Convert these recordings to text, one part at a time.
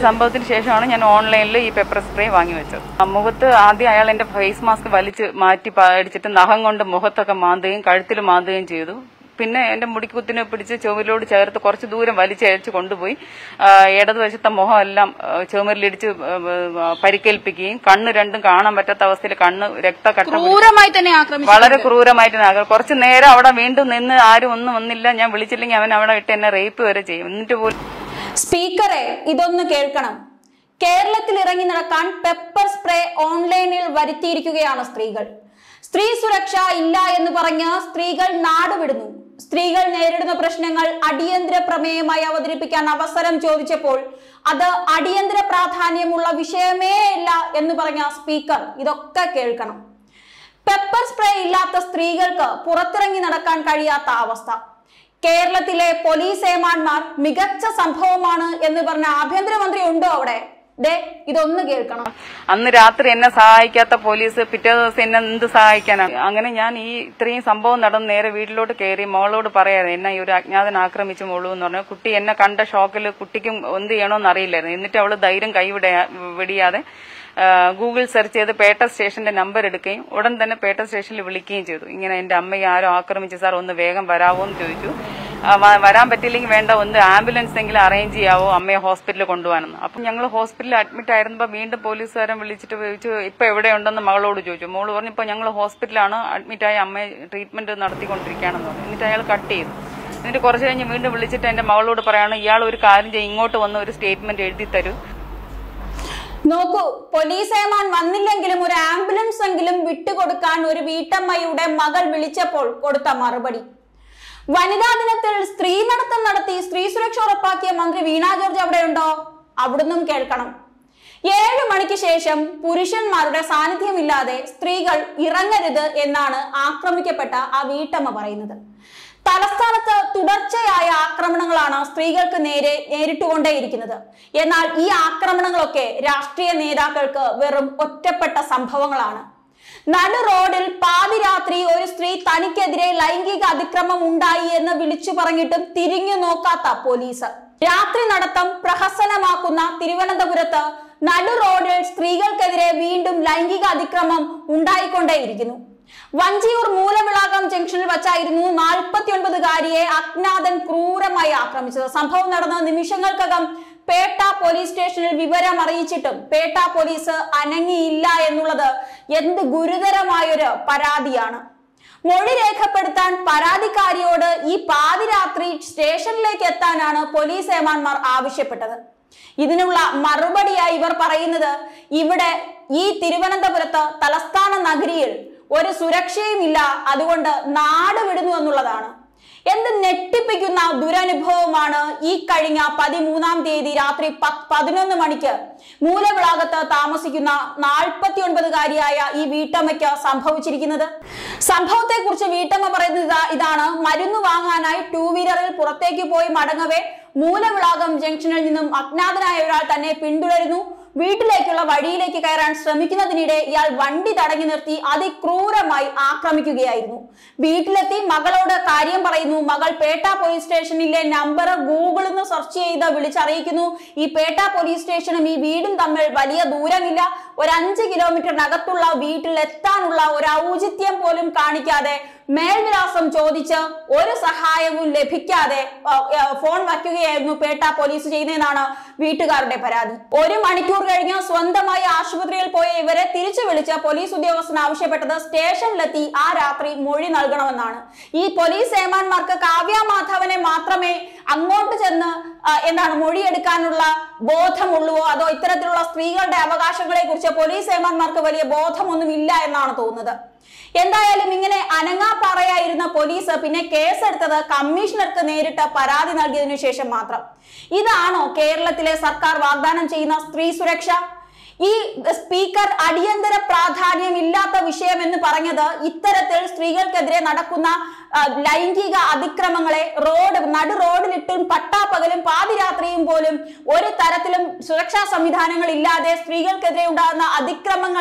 സംഭവത്തിന് ശേഷമാണ് ഞാൻ ഓൺലൈനിൽ ഈ പെപ്പർ സ്പ്രേ വാങ്ങി വെച്ചത് ആ മുഖത്ത് ആദ്യം അയാൾ എന്റെ ഫേസ് മാസ്ക് വലിച്ച് മാറ്റി അടിച്ചിട്ട് നഖം കൊണ്ട് മുഖത്തൊക്കെ മാന്തുകയും കഴുത്തിൽ മാന്തുകയും ചെയ്തു പിന്നെ എന്റെ മുടിക്കുത്തിനെ പിടിച്ച് ചുമരിലോട് ചേർത്ത് കുറച്ച് ദൂരം വലിച്ചയച്ച് കൊണ്ടുപോയി ആ, ഇടതുവശത്തെ മുഖം എല്ലാം ആ, ചുമരിലിടിച്ച് ആ, ആ, പരിക്കേൽപ്പിക്കുകയും കണ്ണ് രണ്ടും കാണാൻ പറ്റാത്ത അവസ്ഥയിൽ കണ്ണ് രക്തക്കട്ട പിടിച്ച് ക്രൂരമായി തന്നെ ആക്രമിച്ചു വളരെ ക്രൂരമായിട്ട് നാഗർ കുറച്ച് നേരം അവിടെ വീണ്ടും നിന്ന് ആരും ഒന്നും വന്നില്ല ഞാൻ വിളിച്ചില്ലെങ്കിൽ അവൻ അവിടെ ഇട്ട് എന്നെ റേപ്പ് വരെ ചെയ്യും എന്നിട്ട് പോലും സ്പീക്കറെ ഇതൊന്ന് കേൾക്കണം കേരളത്തിൽ ഇറങ്ങി നടക്കാൻ പെപ്പർ സ്പ്രേ ഓൺലൈനിൽ വരുത്തിയിരിക്കുകയാണ് സ്ത്രീകൾ സ്ത്രീ സുരക്ഷ ഇല്ല എന്ന് പറഞ്ഞ് സ്ത്രീകൾ നാടുവിടുന്നു സ്ത്രീകൾ നേരിടുന്ന പ്രശ്നങ്ങൾ അടിയന്തര പ്രമേയമായി അവതരിപ്പിക്കാൻ അവസരം ചോദിച്ചപ്പോൾ അത് അടിയന്തര പ്രാധാന്യമുള്ള വിഷയമേ അല്ല എന്ന് പറഞ്ഞ സ്പീക്കർ ഇതൊക്കെ കേൾക്കണം പെപ്പർ സ്പ്രേ ഇല്ലാത്ത സ്ത്രീകൾക്ക് പുറത്തിറങ്ങി നടക്കാൻ കഴിയാത്ത അവസ്ഥ കേരളത്തിലെ പോലീസ് ഏമാന്മാർ മികച്ച സംഭവമാണ് എന്ന് പറഞ്ഞ ആഭ്യന്തരമന്ത്രി ഉണ്ടോ അവിടെ ദേ ഇതൊന്ന് കേൾക്കണം അന്ന് രാത്രി എന്നെ സഹായിക്കാത്ത പോലീസ് പിറ്റേ ദിവസം എന്നെ എന്ത് സഹായിക്കാനാണ് അങ്ങനെ ഞാൻ ഈ ഇത്രയും സംഭവം നടന്ന് നേരെ വീട്ടിലോട്ട് കയറി മോളോട് പറയാതെ എന്നെ ഈ ഒരു അജ്ഞാതൻ ആക്രമിച്ചു മോളൂ എന്ന് പറഞ്ഞു കുട്ടി എന്നെ കണ്ട ഷോക്കിൽ കുട്ടിക്കും എന്ത് ചെയ്യണമെന്ന് അറിയില്ലായിരുന്നു എന്നിട്ട് അവള് ധൈര്യം കൈവിട വിടിയാതെ ആ, ഗൂഗിൾ സെർച്ച് ചെയ്ത് പേട്ട സ്റ്റേഷന്റെ നമ്പർ എടുക്കുകയും ഉടൻ തന്നെ പേട്ട സ്റ്റേഷനിൽ വിളിക്കുകയും ചെയ്തു ഇങ്ങനെ എന്റെ അമ്മയെ ആരോ ആക്രമിച്ചു സാർ ഒന്ന് വേഗം വരാവോ എന്ന് ചോദിച്ചു ആ, വ- വരാൻ പറ്റില്ലെങ്കിൽ വേണ്ട ഒന്ന് ആംബുലൻസ് എങ്കിലും അറേഞ്ച് ചെയ്യാവോ അമ്മയെ ഹോസ്പിറ്റലിൽ കൊണ്ടുപോകാനെന്ന് അപ്പം ഞങ്ങൾ ഹോസ്പിറ്റലിൽ അഡ്മിറ്റ് ആയിരുന്നപ്പോൾ വീണ്ടും പോലീസുകാരൻ വിളിച്ചിട്ട് ചോദിച്ചു ഇപ്പൊ എവിടെയുണ്ടെന്ന് മകളോട് ചോദിച്ചു മോള് പറഞ്ഞു ഇപ്പൊ ഞങ്ങൾ ഹോസ്പിറ്റലാണ് അഡ്മിറ്റായി അമ്മയെ ട്രീറ്റ്മെന്റ് നടത്തിക്കൊണ്ടിരിക്കുകയാണെന്ന് പറഞ്ഞു എന്നിട്ട് അയാൾ കട്ട് ചെയ്തു എന്നിട്ട് കുറച്ച് കഴിഞ്ഞ് വീണ്ടും വിളിച്ചിട്ട് എന്റെ മകളോട് പറയാണ് ഇയാൾ ഒരു കാര്യം ചെയ്യും ഇങ്ങോട്ട് വന്ന് ഒരു സ്റ്റേറ്റ്മെന്റ് എഴുതി തരൂ നോക്കൂ പോലീസ് ഏമാൻ വന്നില്ലെങ്കിലും ഒരു ആംബുലൻസ് എങ്കിലും വിട്ടുകൊടുക്കാൻ ഒരു വീട്ടമ്മയുടെ മകൾ വിളിച്ചപ്പോൾ കൊടുത്ത മറുപടി വനിതാ ദിനത്തിൽ സ്ത്രീ നടത്തം നടത്തി സ്ത്രീ സുരക്ഷ ഉറപ്പാക്കിയ മന്ത്രി വീണ ജോർജ് അവിടെയുണ്ടോ അവിടുന്നും കേൾക്കണം ഏഴു മണിക്ക് ശേഷം പുരുഷന്മാരുടെ സാന്നിധ്യമില്ലാതെ സ്ത്രീകൾ ഇറങ്ങരുത് എന്നാണ് ആക്രമിക്കപ്പെട്ട ആ വീട്ടമ്മ പറയുന്നത് തലസ്ഥാനത്ത് തുടർച്ചയായ ആക്രമണങ്ങളാണ് സ്ത്രീകൾക്ക് നേരെ നേരിട്ടുകൊണ്ടേയിരിക്കുന്നത് എന്നാൽ ഈ ആക്രമണങ്ങളൊക്കെ രാഷ്ട്രീയ നേതാക്കൾക്ക് വെറും ഒറ്റപ്പെട്ട സംഭവങ്ങളാണ് നടു റോഡിൽ പാതിരാത്രി ഒരു സ്ത്രീ തനിക്കെതിരെ ലൈംഗിക അതിക്രമം ഉണ്ടായി എന്ന് വിളിച്ചു പറഞ്ഞിട്ടും തിരിഞ്ഞു നോക്കാത്ത പോലീസ് രാത്രി നടത്തം പ്രഹസനമാക്കുന്ന തിരുവനന്തപുരത്ത് നടു റോഡിൽ സ്ത്രീകൾക്കെതിരെ വീണ്ടും ലൈംഗിക അതിക്രമം ഉണ്ടായിക്കൊണ്ടേയിരിക്കുന്നു വഞ്ചിയൂർ മൂലവിളാകം ജംഗ്ഷനിൽ വച്ചായിരുന്നു നാൽപ്പത്തി ഒൻപതുകാരിയെ അജ്ഞാതൻ ക്രൂരമായി ആക്രമിച്ചത് സംഭവം നടന്ന നിമിഷങ്ങൾക്കകം പേട്ട പോലീസ് സ്റ്റേഷനിൽ വിവരം അറിയിച്ചിട്ടും പേട്ട പോലീസ് അനങ്ങിയില്ല എന്നുള്ളത് എന്ത് ഗുരുതരമായൊരു പരാതിയാണ് മൊഴി രേഖപ്പെടുത്താൻ പരാതിക്കാരിയോട് ഈ പാതിരാത്രി സ്റ്റേഷനിലേക്ക് എത്താനാണ് പോലീസ് ഏമാന്മാർ ആവശ്യപ്പെട്ടത് ഇതിനുള്ള മറുപടിയായി ഇവർ പറയുന്നത് ഇവിടെ ഈ തിരുവനന്തപുരത്ത് തലസ്ഥാന നഗരിയിൽ ഒരു സുരക്ഷയുമില്ല അതുകൊണ്ട് നാട് വിടുന്നു എന്നുള്ളതാണ് എന്ത് ഞെട്ടിപ്പിക്കുന്ന ദുരനുഭവമാണ് ഈ കഴിഞ്ഞ പതിമൂന്നാം തീയതി രാത്രി പത്ത് പതിനൊന്ന് മണിക്ക് മൂലവിളാകത്ത് താമസിക്കുന്ന നാൽപ്പത്തി ഒൻപതുകാരിയായ ഈ വീട്ടമ്മയ്ക്ക് സംഭവിച്ചിരിക്കുന്നത് സംഭവത്തെ കുറിച്ച് വീട്ടമ്മ പറയുന്നത് ഇതാ- ഇതാണ് മരുന്ന് വാങ്ങാനായി ടൂ വീലറിൽ പുറത്തേക്ക് പോയി മടങ്ങവേ മൂലവിളാകം ജംഗ്ഷനിൽ നിന്നും അജ്ഞാതനായ ഒരാൾ തന്നെ പിന്തുടരുന്നു വീട്ടിലേക്കുള്ള വഴിയിലേക്ക് കയറാൻ ശ്രമിക്കുന്നതിനിടെ ഇയാൾ വണ്ടി തടഞ്ഞു നിർത്തി അതിക്രൂരമായി ആക്രമിക്കുകയായിരുന്നു വീട്ടിലെത്തി മകളോട് കാര്യം പറയുന്നു മകൾ പേട്ട പോലീസ് സ്റ്റേഷനിലെ നമ്പർ ഗൂഗിളിൽ നിന്ന് സെർച്ച് ചെയ്ത് വിളിച്ചറിയിക്കുന്നു ഈ പേട്ട പോലീസ് സ്റ്റേഷനും ഈ വീടും തമ്മിൽ വലിയ ദൂരമില്ല ഒരു അഞ്ച് കിലോമീറ്ററിനകത്തുള്ള വീട്ടിൽ എത്താനുള്ള ഒരു ഔചിത്യം പോലും കാണിക്കാതെ മേൽവിലാസം ചോദിച്ച് ഒരു സഹായവും ലഭിക്കാതെ ആ, ആ, ഫോൺ വയ്ക്കുകയായിരുന്നു പേട്ട പോലീസ് ചെയ്യുന്നതെന്നാണ് വീട്ടുകാരുടെ പരാതി ഒരു മണിക്കൂർ കഴിഞ്ഞ് സ്വന്തമായി ആശുപത്രിയിൽ പോയ ഇവരെ തിരിച്ചു വിളിച്ച പോലീസ് ഉദ്യോഗസ്ഥൻ ആവശ്യപ്പെട്ടത് സ്റ്റേഷനിലെത്തി ആ രാത്രി മൊഴി നൽകണമെന്നാണ് ഈ പോലീസ് ഏമാന്മാർക്ക് കാവ്യ മാധവനെ മാത്രമേ അങ്ങോട്ട് ചെന്ന് ആ, എന്താണ് മൊഴിയെടുക്കാനുള്ള ബോധമുള്ളുവോ അതോ ഇത്തരത്തിലുള്ള സ്ത്രീകളുടെ അവകാശങ്ങളെ കുറിച്ച് പോലീസ് ഏമാന്മാർക്ക് വലിയ ബോധമൊന്നും ഇല്ല എന്നാണ് തോന്നുന്നത് എന്തായാലും ഇങ്ങനെ അനങ്ങാപ്പാറയായിരുന്ന പോലീസ് പിന്നെ കേസെടുത്തത് കമ്മീഷണർക്ക് നേരിട്ട് പരാതി നൽകിയതിനു ശേഷം മാത്രം ഇതാണോ കേരളത്തിലെ സർക്കാർ വാഗ്ദാനം ചെയ്യുന്ന സ്ത്രീ സുരക്ഷ ഈ സ്പീക്കർ അടിയന്തര പ്രാധാന്യമില്ലാത്ത വിഷയം എന്ന് പറഞ്ഞത് ഇത്തരത്തിൽ സ്ത്രീകൾക്കെതിരെ നടക്കുന്ന ആ, ലൈംഗിക അതിക്രമങ്ങളെ റോഡ് നടു റോഡിലിട്ടും പട്ടാപ്പകലും പാതിരാത്രിയും പോലും ഒരു തരത്തിലും സുരക്ഷാ സംവിധാനങ്ങൾ ഇല്ലാതെ സ്ത്രീകൾക്കെതിരെ ഉണ്ടാകുന്ന അതിക്രമങ്ങളെ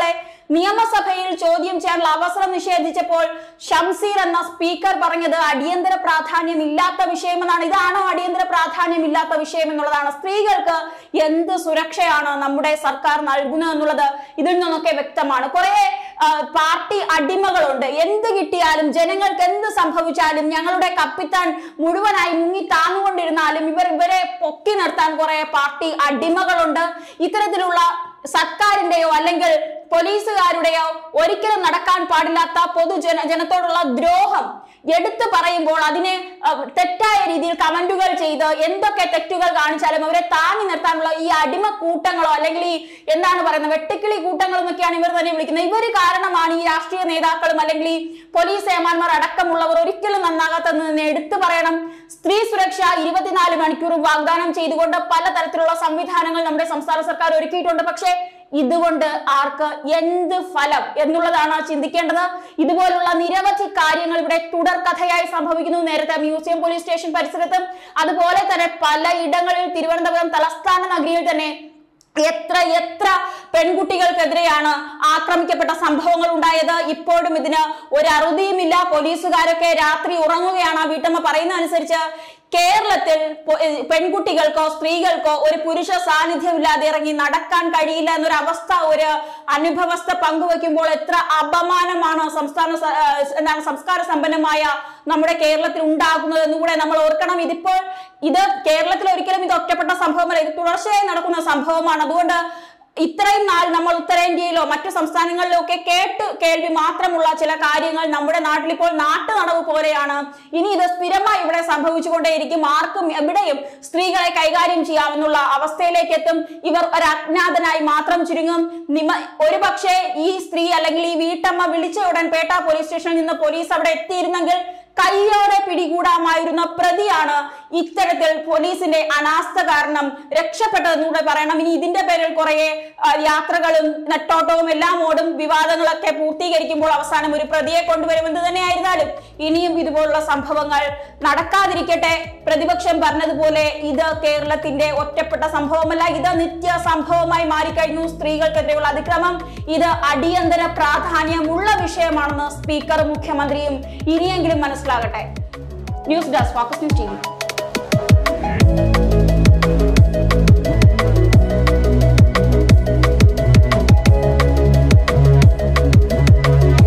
നിയമസഭയിൽ ചോദ്യം ചെയ്യാനുള്ള അവസരം നിഷേധിച്ചപ്പോൾ ഷംസീർ എന്ന സ്പീക്കർ പറഞ്ഞത് അടിയന്തര പ്രാധാന്യം ഇല്ലാത്ത വിഷയമെന്നാണ് ഇതാണോ അടിയന്തര പ്രാധാന്യം ഇല്ലാത്ത വിഷയം എന്നുള്ളതാണ് സ്ത്രീകൾക്ക് എന്ത് സുരക്ഷയാണ് നമ്മുടെ സർക്കാർ നൽകുന്നത് എന്നുള്ളത് ഇതിൽ നിന്നൊക്കെ വ്യക്തമാണ് കുറെ ആ, പാർട്ടി അടിമകളുണ്ട് എന്ത് കിട്ടിയാലും ജനങ്ങൾക്ക് എന്ത് സംഭവിച്ചാലും ഞങ്ങളുടെ കപ്പിത്താൻ മുഴുവനായി മുങ്ങി താങ്ങുകൊണ്ടിരുന്നാലും ഇവർ ഇവരെ പൊക്കി നിർത്താൻ കുറെ പാർട്ടി അടിമകളുണ്ട് ഇത്തരത്തിലുള്ള സർക്കാരിന്റെയോ അല്ലെങ്കിൽ പോലീസുകാരുടെയോ ഒരിക്കലും നടക്കാൻ പാടില്ലാത്ത പൊതുജന ജനത്തോടുള്ള ദ്രോഹം എടുത്തു പറയുമ്പോൾ അതിനെ അഹ്, തെറ്റായ രീതിയിൽ കമന്റുകൾ ചെയ്ത് എന്തൊക്കെ തെറ്റുകൾ കാണിച്ചാലും അവരെ താങ്ങി നിർത്താനുള്ള ഈ അടിമ കൂട്ടങ്ങളോ അല്ലെങ്കിൽ ഈ എന്താണ് പറയുന്നത് വെട്ടുക്കിളി കൂട്ടങ്ങൾ എന്നൊക്കെയാണ് ഇവർ തന്നെ വിളിക്കുന്നത് ഇവർ കാരണമാണ് ഈ രാഷ്ട്രീയ നേതാക്കളും അല്ലെങ്കിൽ ഈ പോലീസ് ഏമാന്മാർ അടക്കമുള്ളവർ ഒരിക്കലും നന്നാകാത്തതെന്ന് എടുത്തു പറയണം സ്ത്രീ സുരക്ഷ ഇരുപത്തിനാല് മണിക്കൂറും വാഗ്ദാനം ചെയ്തുകൊണ്ട് പലതരത്തിലുള്ള സംവിധാനങ്ങൾ നമ്മുടെ സംസ്ഥാന സർക്കാർ ഒരുക്കിയിട്ടുണ്ട് പക്ഷേ ഇതുകൊണ്ട് ആർക്ക് എന്ത് ഫലം എന്നുള്ളതാണ് ചിന്തിക്കേണ്ടത് ഇതുപോലുള്ള നിരവധി കാര്യങ്ങൾ ഇവിടെ തുടർക്കഥയായി സംഭവിക്കുന്നു നേരത്തെ മ്യൂസിയം പോലീസ് സ്റ്റേഷൻ പരിസരത്തും അതുപോലെ തന്നെ പലയിടങ്ങളിൽ തിരുവനന്തപുരം തലസ്ഥാന നഗരിയിൽ തന്നെ എത്ര എത്ര പെൺകുട്ടികൾക്കെതിരെയാണ് ആക്രമിക്കപ്പെട്ട സംഭവങ്ങൾ ഉണ്ടായത് ഇപ്പോഴും ഇതിന് ഒരു അറുതിയുമില്ല പോലീസുകാരൊക്കെ രാത്രി ഉറങ്ങുകയാണ് ആ വീട്ടമ്മ പറയുന്ന അനുസരിച്ച് കേരളത്തിൽ പൊ- ഏ, പെൺകുട്ടികൾക്കോ സ്ത്രീകൾക്കോ ഒരു പുരുഷ സാന്നിധ്യമില്ലാതെ ഇറങ്ങി നടക്കാൻ കഴിയില്ല എന്നൊരു അവസ്ഥ ഒരു അനുഭവസ്ഥ പങ്കുവെക്കുമ്പോൾ എത്ര അപമാനമാണ് സംസ്ഥാന സ- ആ, എന്താണ് സംസ്കാര സമ്പന്നമായ നമ്മുടെ കേരളത്തിൽ ഉണ്ടാകുന്നത് എന്നുകൂടെ നമ്മൾ ഓർക്കണം ഇതിപ്പോൾ ഇത് കേരളത്തിൽ ഒരിക്കലും ഇത് ഒറ്റപ്പെട്ട സംഭവമല്ല ഇത് തുടർച്ചയായി നടക്കുന്ന സംഭവമാണ് അതുകൊണ്ട് ഇത്രയും നാൾ നമ്മൾ ഉത്തരേന്ത്യയിലോ മറ്റു സംസ്ഥാനങ്ങളിലോ ഒക്കെ കേട്ട് കേൾവി മാത്രമുള്ള ചില കാര്യങ്ങൾ നമ്മുടെ നാട്ടിൽ ഇപ്പോൾ നാട്ടു നടവ് പോലെയാണ് ഇനി ഇത് സ്ഥിരമായി ഇവിടെ സംഭവിച്ചുകൊണ്ടേയിരിക്കും ആർക്കും എവിടെയും സ്ത്രീകളെ കൈകാര്യം ചെയ്യാമെന്നുള്ള അവസ്ഥയിലേക്ക് എത്തും ഇവർ ഒരു അജ്ഞാതനായി മാത്രം ചുരുങ്ങും നിമ ഒരു പക്ഷേ ഈ സ്ത്രീ അല്ലെങ്കിൽ ഈ വീട്ടമ്മ വിളിച്ച ഉടൻ പേട്ട പോലീസ് സ്റ്റേഷനിൽ നിന്ന് പോലീസ് അവിടെ എത്തിയിരുന്നെങ്കിൽ കയ്യോടെ പിടികൂടാമായിരുന്ന പ്രതിയാണ് ഇത്തരത്തിൽ പോലീസിന്റെ അനാസ്ഥ കാരണം രക്ഷപ്പെട്ടതെന്നൂടെ പറയണം ഇനി ഇതിന്റെ പേരിൽ കുറെ ആ, യാത്രകളും നെട്ടോട്ടവും എല്ലാം ഓടും വിവാദങ്ങളൊക്കെ പൂർത്തീകരിക്കുമ്പോൾ അവസാനം ഒരു പ്രതിയെ കൊണ്ടുവരുമെന്ന് തന്നെയായിരുന്നാലും ഇനിയും ഇതുപോലുള്ള സംഭവങ്ങൾ നടക്കാതിരിക്കട്ടെ പ്രതിപക്ഷം പറഞ്ഞതുപോലെ ഇത് കേരളത്തിന്റെ ഒറ്റപ്പെട്ട സംഭവമല്ല ഇത് നിത്യ സംഭവമായി മാറിക്കഴിഞ്ഞു സ്ത്രീകൾക്കെതിരെയുള്ള അതിക്രമം ഇത് അടിയന്തര പ്രാധാന്യമുള്ള വിഷയമാണെന്ന് സ്പീക്കറും മുഖ്യമന്ത്രിയും ഇനിയെങ്കിലും മനസ്സിലാകട്ടെ news desk focus news T